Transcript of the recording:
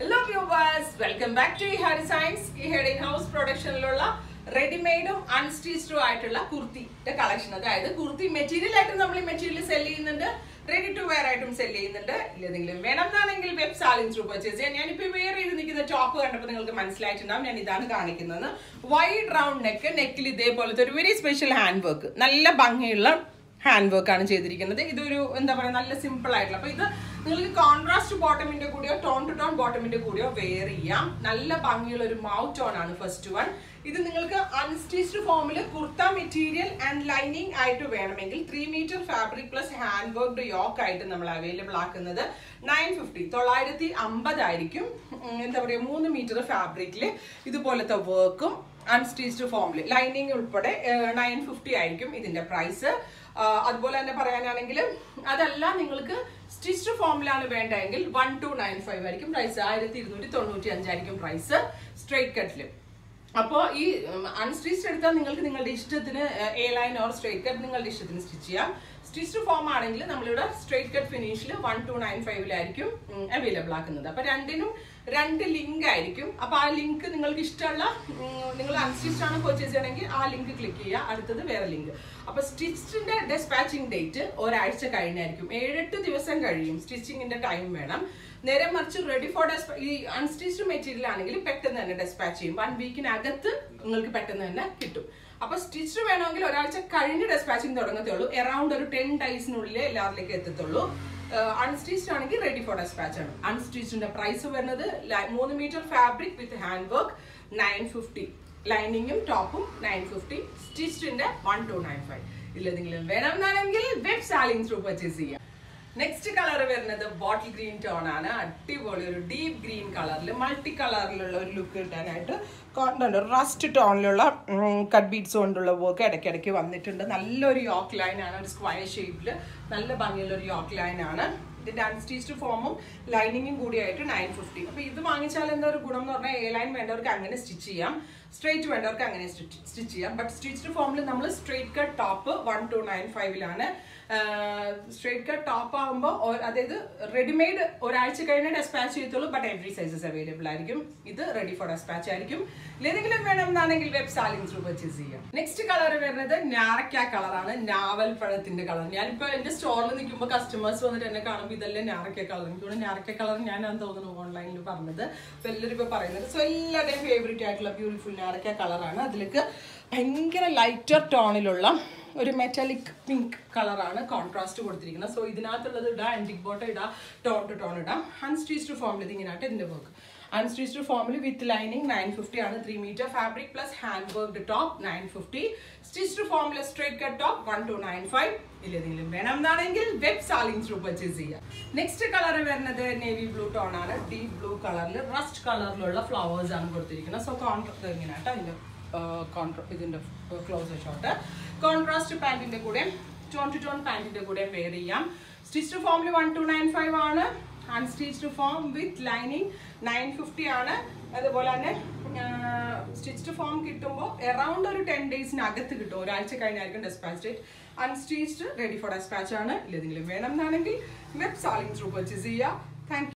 hello viewers welcome back to Iha designs ഇഹയുടെ in house പ്രൊഡക്ഷനിലുള്ള റെഡിമെയ്ഡും അൺസ്റ്റിച്ച്ഡും ആയിട്ടുള്ള കുർത്തിയുടെ കളക്ഷൻ അതായത് കുർത്തി മെറ്റീരിയൽ ആയിട്ട് നമ്മൾ ഈ മെറ്റീരിയൽ സെല് ചെയ്യുന്നുണ്ട് റെഡി ടു വെയർ ആയിട്ടും സെല് ചെയ്യുന്നുണ്ട് ഇല്ലെങ്കിലും വേണം എന്നാണെങ്കിൽ വെബ് സാലിൻ ത്രൂ പർച്ചേസ് ചെയ്യാം ഞാനിപ്പോൾ വെയർ ചെയ്ത് നിൽക്കുന്ന ടോപ്പ് കണ്ടപ്പോൾ നിങ്ങൾക്ക് മനസ്സിലായിട്ടുണ്ടാവും ഞാൻ ഇതാണ് കാണിക്കുന്നത് വൈഡ് റൗണ്ട് നെക്ക് നെക്കിൽ ഇതേപോലത്തെ ഒരു വെരി സ്പെഷ്യൽ ഹാൻഡ് വർക്ക് നല്ല ഭംഗിയുള്ള ഹാൻഡ് വർക്ക് ആണ് ചെയ്തിരിക്കുന്നത് ഇതൊരു എന്താ പറയുക നല്ല സിമ്പിൾ ആയിട്ടുള്ള അപ്പൊ ഇത് നിങ്ങൾക്ക് കോൺട്രാസ്റ്റ് ബോട്ടമിന്റെ കൂടെയോ ടോൺ ടു ടോൺ ബോട്ടമിന്റെ കൂടെയോ വെയർ ചെയ്യാം നല്ല ഭംഗിയുള്ള ഒരു മൗത്ത് ടോൺ ആണ് ഫസ്റ്റ് വൺ ഇത് നിങ്ങൾക്ക് അൺസ്റ്റിച്ച്ഡ് ഫോമിൽ കുർത്ത മെറ്റീരിയൽ ആൻഡ് ലൈനിങ് ആയിട്ട് വേണമെങ്കിൽ three metre fabric plus hand worked yoke ആയിട്ട് നമ്മൾ അവൈലബിൾ ആക്കുന്നത് നയൻ ഫിഫ്റ്റി തൊള്ളായിരത്തി അമ്പതായിരിക്കും ഉം, എന്താ പറയുക മൂന്ന് മീറ്റർ ഫാബ്രിക്കിൽ ഇതുപോലത്തെ വർക്കും അൺസ്റ്റിച്ച്ഡ് ഫോമിൽ ലൈനിങ് ഉൾപ്പെടെ നയൻ ഫിഫ്റ്റി ആയിരിക്കും ഇതിന്റെ പ്രൈസ് അതുപോലെ തന്നെ പറയാനാണെങ്കിൽ അതല്ല നിങ്ങൾക്ക് സ്റ്റിച്ച്ഡ് ഫോമിലാണ് വേണ്ടതെങ്കിൽ വൺ ടു നയൻ ഫൈവ് ആയിരിക്കും പ്രൈസ് ആയിരത്തി ഇരുന്നൂറ്റി തൊണ്ണൂറ്റി അഞ്ചായിരിക്കും പ്രൈസ് സ്ട്രൈറ്റ് കട്ടിൽ അപ്പോൾ ഈ അൺസ്റ്റിച്ച്ഡ് എടുത്താൽ നിങ്ങൾക്ക് നിങ്ങളുടെ ഇഷ്ടത്തിന് A line or straight cut നിങ്ങളുടെ ഇഷ്ടത്തിന് സ്റ്റിച്ച് ചെയ്യാം സ്റ്റിച്ച്ഡ് ഫോം ആണെങ്കിൽ നമ്മളിവിടെ സ്ട്രൈറ്റ് കട്ട് ഫിനിഷിൽ വൺ ടു നയൻ ഫൈവിലായിരിക്കും അവൈലബിൾ ആക്കുന്നത് അപ്പൊ രണ്ടിനും രണ്ട് ലിങ്ക് ആയിരിക്കും അപ്പൊ ആ ലിങ്ക് നിങ്ങൾക്ക് ഇഷ്ടമുള്ള ഉം, നിങ്ങൾ അൺസ്റ്റിച്ച്ഡ് ആണ് പർച്ചേസ് ചെയ്യണമെങ്കിൽ ആ ലിങ്ക് ക്ലിക്ക് ചെയ്യുക അടുത്തത് വേറെ ലിങ്ക് അപ്പൊ സ്റ്റിച്ചിന്റെ ഡെസ്പാച്ചിങ് ഡേറ്റ് ഒരാഴ്ച കഴിഞ്ഞായിരിക്കും ഏഴെട്ട് ദിവസം കഴിയും സ്റ്റിച്ചിങ്ങിന്റെ ടൈം വേണം നേരെ മറിച്ച് റെഡി ഫോർ ഡെസ്പ ഈ അൺസ്റ്റിച്ച്ഡ് മെറ്റീരിയൽ ആണെങ്കിൽ പെട്ടെന്ന് തന്നെ ഡെസ്പാച്ച് ചെയ്യും വൺ വീക്കിനകത്ത് നിങ്ങൾക്ക് പെട്ടെന്ന് തന്നെ കിട്ടും അപ്പൊ സ്റ്റിച്ച് വേണമെങ്കിൽ ഒരാഴ്ച കഴിഞ്ഞ് ഡെസ്പാച്ചിങ് തുടങ്ങത്തേ ഉള്ളൂ എറൗണ്ട് ഒരു ടെൻ ഡേയ്സിനുള്ളിൽ എല്ലാവരിലേക്ക് എത്തത്തുള്ളൂ അൺസ്റ്റിച്ച്ഡ് ആണെങ്കിൽ റെഡി ഫോർ ഡെസ്പാച്ച് ആണ് അൺസ്റ്റിച്ചിന്റെ പ്രൈസ് വരുന്നത് ല- മൂന്ന് metre fabric with hand work nine fifty ലൈനിങ്ങും ടോപ്പും നയൻ ഫിഫ്റ്റി സ്റ്റിച്ചിന്റെ വൺ ടു നയൻ ഫൈവ് ഇല്ലെന്തെങ്കിലും വേണമെന്നാണെങ്കിൽ വെബ് സാലിംഗ് ത്രൂ പർച്ചേസ് ചെയ്യാം നെക്സ്റ്റ് കളർ വരുന്നത് ബോട്ടിൽ ഗ്രീൻ ടോൺ ആണ് അടിപൊളി ഒരു ഡീപ്പ് ഗ്രീൻ കളറിൽ മൾട്ടി കളറിലുള്ള ഒരു ലുക്ക് കിട്ടാനായിട്ട് കോണ്ടന്റ് റസ്റ്റ് ടോണിലുള്ള കട്ട് ബീഡ്സ് കൊണ്ടുള്ള വർക്ക് ഇടയ്ക്കിടയ്ക്ക് വന്നിട്ടുണ്ട് നല്ലൊരു യോക്ക് ലൈൻ ആണ് ഒരു സ്ക്വയർ ഷേപ്പിൽ നല്ല ഭംഗിയുള്ള ഒരു യോക്ക് ലൈൻ ആണ് ഇതിന്റെ അൺസ്റ്റീച്ച്ഡ് ഫോമും ലൈനിങ്ങും കൂടിയായിട്ട് നയൻ ഫിഫ്റ്റി അപ്പൊ ഇത് വാങ്ങിച്ചാൽ എന്താ ഒരു ഗുണം എന്ന് പറഞ്ഞാൽ എ ലൈൻ വേണ്ടവർക്ക് അങ്ങനെ സ്റ്റിച്ച് ചെയ്യാം സ്ട്രേറ്റ് വേണ്ടവർക്ക് അങ്ങനെ സ്റ്റിച്ച് ചെയ്യാം ബട്ട് സ്റ്റിച്ച്ഡ് ഫോമിൽ നമ്മൾ straight cut top one two nine ഫൈവിലാണ് സ്ട്രേറ്റ് കട്ട് ടോപ്പ് ആകുമ്പോൾ അതായത് റെഡിമെയ്ഡ് ഒരാഴ്ച കഴിഞ്ഞ് ഡെസ്പാച്ച് ചെയ്യത്തുള്ളൂ ബട്ട് എവറി സൈസസ് അവൈലബിൾ ആയിരിക്കും ഇത് റെഡി ഫോർ ഡെസ്പാച്ച് ആയിരിക്കും ഏതെങ്കിലും വേണമെന്നാണെങ്കിൽ വെബ് സാലിംഗ് ത്രൂ പർച്ചേസ് ചെയ്യാം നെക്സ്റ്റ് കളർ വരുന്നത് ഞാറക്ക കളറാണ് നാവൽ പഴത്തിന്റെ കളർ ഞാനിപ്പോ എന്റെ സ്റ്റോറിൽ നിൽക്കുമ്പോൾ കസ്റ്റമേഴ്സ് വന്നിട്ട് എന്നെ കാണുമ്പോൾ ഇതെല്ലാം ഞാറക്ക കളർ എനിക്ക് തോന്നുന്നു ഞാറക്ക കളർ ഞാനാണ് തോന്നുന്നു ഓൺലൈനിൽ പറഞ്ഞത് അപ്പൊ എല്ലാവരും ഇപ്പൊ പറയുന്നത് സോ എല്ലാവരുടെയും ഫേവറേറ്റ് ആയിട്ടുള്ള ബ്യൂട്ടിഫുൾ ഞാറക്ക കളറാണ് അതിലേക്ക് ഭയങ്കര ലൈറ്റർ ടോണിലുള്ള ഒരു മെറ്റാലിക് പിങ്ക് കളറാണ് കോൺട്രാസ്റ്റ് കൊടുത്തിരിക്കുന്നത് സോ ഇതിനകത്തുള്ളത് ഇടാം ആൻറ്റിക് ബോട്ടം ഇടാം ടോൺ ടു ടോൺ ഇടാം അൺസ്റ്റിച്ച്ഡ് ഫോമിൽ ഇതിങ്ങനെയായിട്ട് ഇതിന്റെ വർക്ക് അൺസ്റ്റിച്ച്ഡ് ഫോമിൽ വിത്ത് ലൈനിങ് നയൻ ഫിഫ്റ്റി ആണ് three metre fabric plus hand worked top nine fifty stitched ഫോമിൽ straight cut top one two nine five ഇല്ലെങ്കിലും വേണം എന്നാണെങ്കിൽ വെബ് സാലിംഗ് ത്രൂ പർച്ചേസ് ചെയ്യാം നെക്സ്റ്റ് കളർ വരുന്നത് നേവി ബ്ലൂ ടോൺ ആണ് deep blue കളറിൽ rust കളറിലുള്ള ഫ്ലവേഴ്സ് ആണ് കൊടുത്തിരിക്കുന്നത് സോ കോൺട്രാ ഇങ്ങനെയാട്ടോ അതിന്റെ കോൺട്രാ ഇതിന്റെ ക്ലോസ് ഷോട്ട് കോൺട്രാസ്റ്റ് പാന്റിന്റെ കൂടെ ടോൺ ടു ടോൺ പാന്റിന്റെ കൂടെ വെയർ ചെയ്യാം സ്റ്റിച്ച്ഡ് ഫോമിൽ വൺ ടു നയൻ ഫൈവ് ആണ് unstitched form with lining nine fifty ആണ് അതുപോലെ തന്നെ സ്റ്റിച്ച്ഡ് ഫോം കിട്ടുമ്പോൾ എറൗണ്ട് ഒരു ടെൻ ഡേയ്സിനകത്ത് കിട്ടും ഒരാഴ്ച കഴിഞ്ഞായിരിക്കും dispatch date unstitched ready for dispatch ആണ് ഇല്ലെങ്കിലും വേണം എന്നാണെങ്കിൽ വെബ് സാലിംഗ് ത്രൂ പർച്ചേസ് ചെയ്യുക താങ്ക്